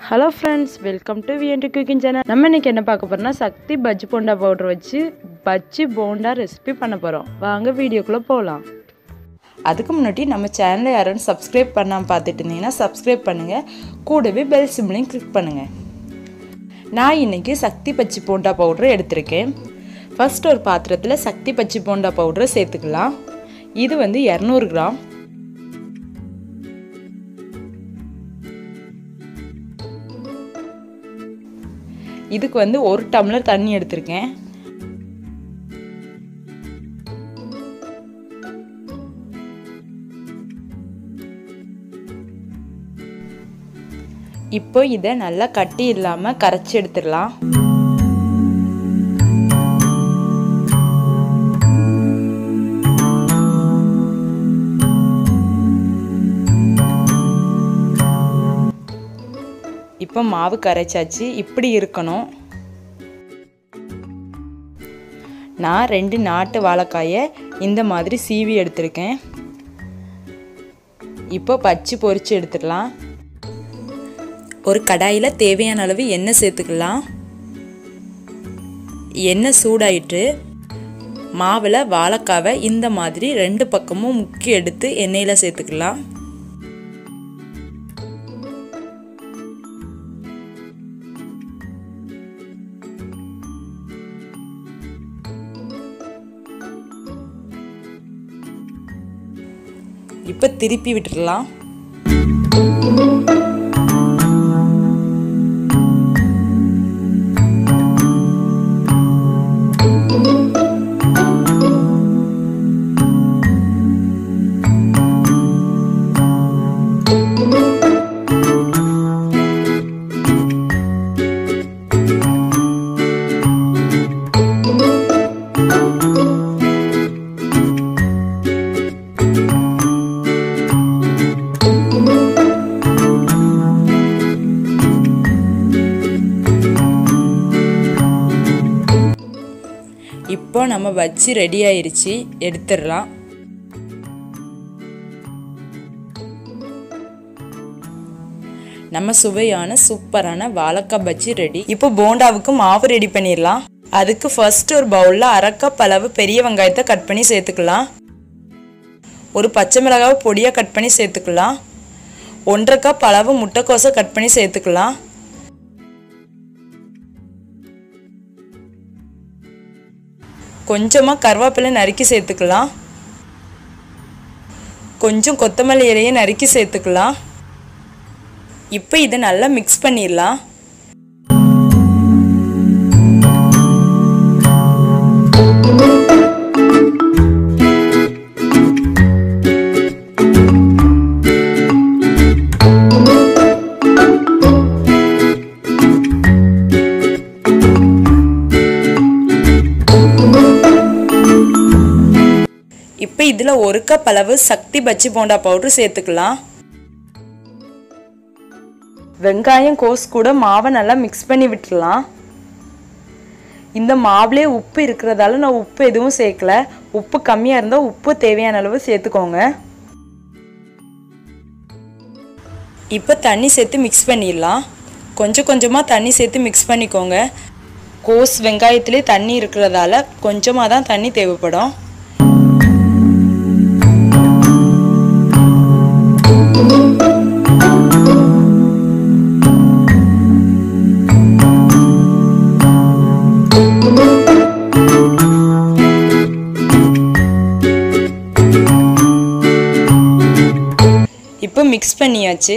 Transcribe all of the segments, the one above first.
hello friends welcome to VND cooking channel நம்ம இன்னைக்கு என்ன பார்க்க போறோம்னா சக்தி பஜ்ஜி போண்டா பவுடர் வச்சு பஜ்ஜி போண்டா ரெசிபி பண்ண போகிறோம் வாங்க வீடியோக்குள்ளே போகலாம் அதுக்கு முன்னாடி நம்ம சேனலை யாரும் சப்ஸ்கிரைப் பண்ணாமல் பார்த்துட்டு இருந்தீங்கன்னா சப்ஸ்கிரைப் பண்ணுங்கள் கூடவே பெல் சிம்லையும் கிளிக் பண்ணுங்கள் நான் இன்னைக்கு சக்தி பச்சி போண்டா பவுடர் எடுத்திருக்கேன் ஃபர்ஸ்ட் ஒரு பாத்திரத்தில் சக்தி பச்சி போண்டா பவுடரை சேர்த்துக்கலாம் இது வந்து இரநூறு கிராம் இதுக்கு வந்து ஒரு டம்ளர் தண்ணி எடுத்திருக்கேன் இப்போ இதை நல்லா கட்டி இல்லாமல் கரைச்சி எடுத்துடலாம் இப்போ மாவு கரைச்சாச்சு இப்படி இருக்கணும் நான் ரெண்டு நாட்டு வாழைக்காயை இந்த மாதிரி சீவி எடுத்திருக்கேன் இப்போ பச்சை பொரிச்சு எடுத்துடலாம் ஒரு கடாயில் தேவையான அளவு எண்ணெய் சேர்த்துக்கலாம் எண்ணெய் சூடாயிட்டு மாவில் வாழைக்காவை இந்த மாதிரி ரெண்டு பக்கமும் முக்கி எடுத்து எண்ணெயில் சேர்த்துக்கலாம் இப்போ திருப்பி விட்டுடலாம் இப்போ நம்ம வச்சு ரெடி ஆயிருச்சு எடுத்துடலாம் நம்ம சுவையான சூப்பரான வாழைக்காய் பஜ்ஜி ரெடி இப்போ போண்டாவுக்கு மாவு ரெடி பண்ணிடலாம் அதுக்கு ஃபர்ஸ்ட் ஒரு பவுலில் அரை கப் அளவு பெரிய வெங்காயத்தை கட் பண்ணி சேர்த்துக்கலாம் ஒரு பச்சை மிளகாவை பொடியாக கட் பண்ணி சேர்த்துக்கலாம் ஒன்றரை கப் அளவு முட்டைக்கோசை கட் பண்ணி சேர்த்துக்கலாம் கொஞ்சமாக கருவேப்பிலை நறுக்கி சேர்த்துக்கலாம் கொஞ்சம் கொத்தமல்லி இலையை நறுக்கி சேர்த்துக்கலாம் இப்போ இதை நல்லா மிக்ஸ் பண்ணிடலாம் இப்போ இதில் ஒரு கப் அளவு சக்தி பச்சி போண்டா பவுடர் சேர்த்துக்கலாம் வெங்காயம் கோஸ் கூட மாவை நல்லா மிக்ஸ் பண்ணி விட்டுடலாம் இந்த மாவுலேயே உப்பு இருக்கிறதால நான் உப்பு எதுவும் சேர்க்கல உப்பு கம்மியாக இருந்தால் உப்பு தேவையான அளவு சேர்த்துக்கோங்க இப்போ தண்ணி சேர்த்து மிக்ஸ் பண்ணிடலாம் கொஞ்சம் கொஞ்சமாக தண்ணி சேர்த்து மிக்ஸ் பண்ணிக்கோங்க கோஸ் வெங்காயத்துலேயே தண்ணி இருக்கிறதால கொஞ்சமாக தான் தண்ணி தேவைப்படும் இப்போ மிக்ஸ் பண்ணியாச்சு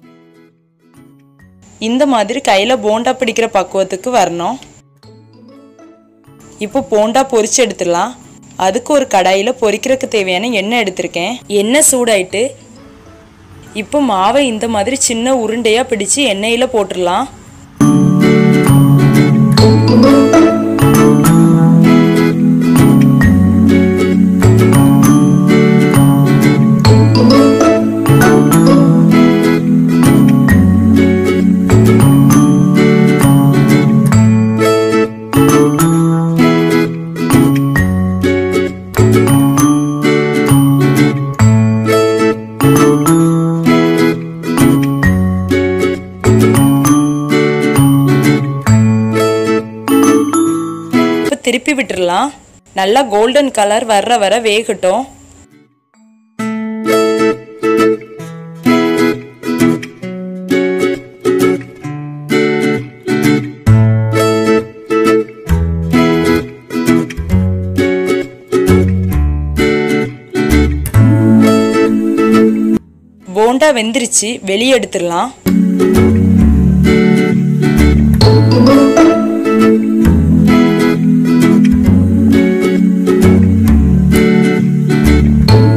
இந்த மாதிரி கையில் போண்டா பிடிக்கிற பக்குவத்துக்கு வரணும் இப்போ போண்டா பொரிச்சு எடுத்துடலாம் அதுக்கு ஒரு கடாயில் பொரிக்கிறதுக்கு தேவையான எண்ணெய் எடுத்திருக்கேன் எண்ணெய் சூடாயிட்டு இப்போ மாவை இந்த மாதிரி சின்ன உருண்டையாக பிடிச்சு எண்ணெயில் போட்டுடலாம் திருப்பி விட்டுறலாம் நல்லா கோல்டன் கலர் வர்ற வர வேகட்டும் போண்டா வெந்துருச்சு வெளியே எடுத்துடலாம்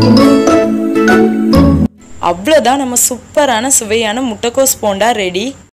அவ்வளோதான் நம்ம சூப்பரான சுவையான முட்டைக்கோஸ் போண்டா ரெடி